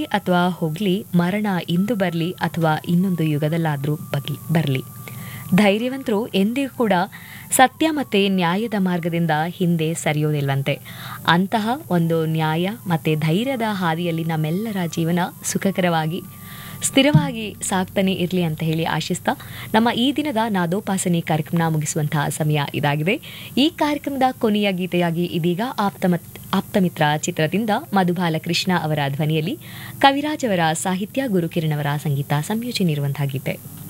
ಬರ್ಲಿ ಅಥವಾ ಹೋಗ್ಲಿ ಮರಣ ಇಂದು ಬರ್ಲಿ ಅಥವಾ ಇನ್ನೊಂದು ಯುಗದಲ್ಲಾದ್ರೂ ಬಗ್ಲಿ ಬರ್ಲಿ ಧೈರ್ಯವಂತರು ಎಂದಿಗೂ ಕೂಡ ಸತ್ಯ ಮತ್ತು ನ್ಯಾಯದ ಮಾರ್ಗದಿಂದ ಹಿಂದೆ ಸರಿಯೋದಿಲ್ವಂತೆ ಅಂತಹ ಒಂದು ನ್ಯಾಯ ಮತ್ತು ಧೈರ್ಯದ ಹಾದಿಯಲ್ಲಿ ನಮ್ಮೆಲ್ಲರ ಜೀವನ ಸುಖಕರವಾಗಿ ಸ್ಥಿರವಾಗಿ ಸಾಕ್ತಾನೆ ಇರಲಿ ಅಂತ ಹೇಳಿ ಆಶಿಸ್ತಾ ನಮ್ಮ ಈ ದಿನದ ನಾದೋಪಾಸನೆ ಕಾರ್ಯಕ್ರಮ ಮುಗಿಸುವಂತಹ ಸಮಯ ಇದಾಗಿದೆ ಈ ಕಾರ್ಯಕ್ರಮದ ಕೊನೆಯ ಗೀತೆಯಾಗಿ ಇದೀಗ ಆಪ್ತಮತ್ ಆಪ್ತಮಿತ್ರ ಚಿತ್ರದಿಂದ ಮಧುಬಾಲಕೃಷ್ಣ ಅವರ ಧ್ವನಿಯಲ್ಲಿ ಕವಿರಾಜ್ ಅವರ ಸಾಹಿತ್ಯ ಗುರುಕಿರಣ್ ಅವರ ಸಂಗೀತ ಸಂಯೋಜನೆ ಇರುವಂತಹ ಗೀತೆ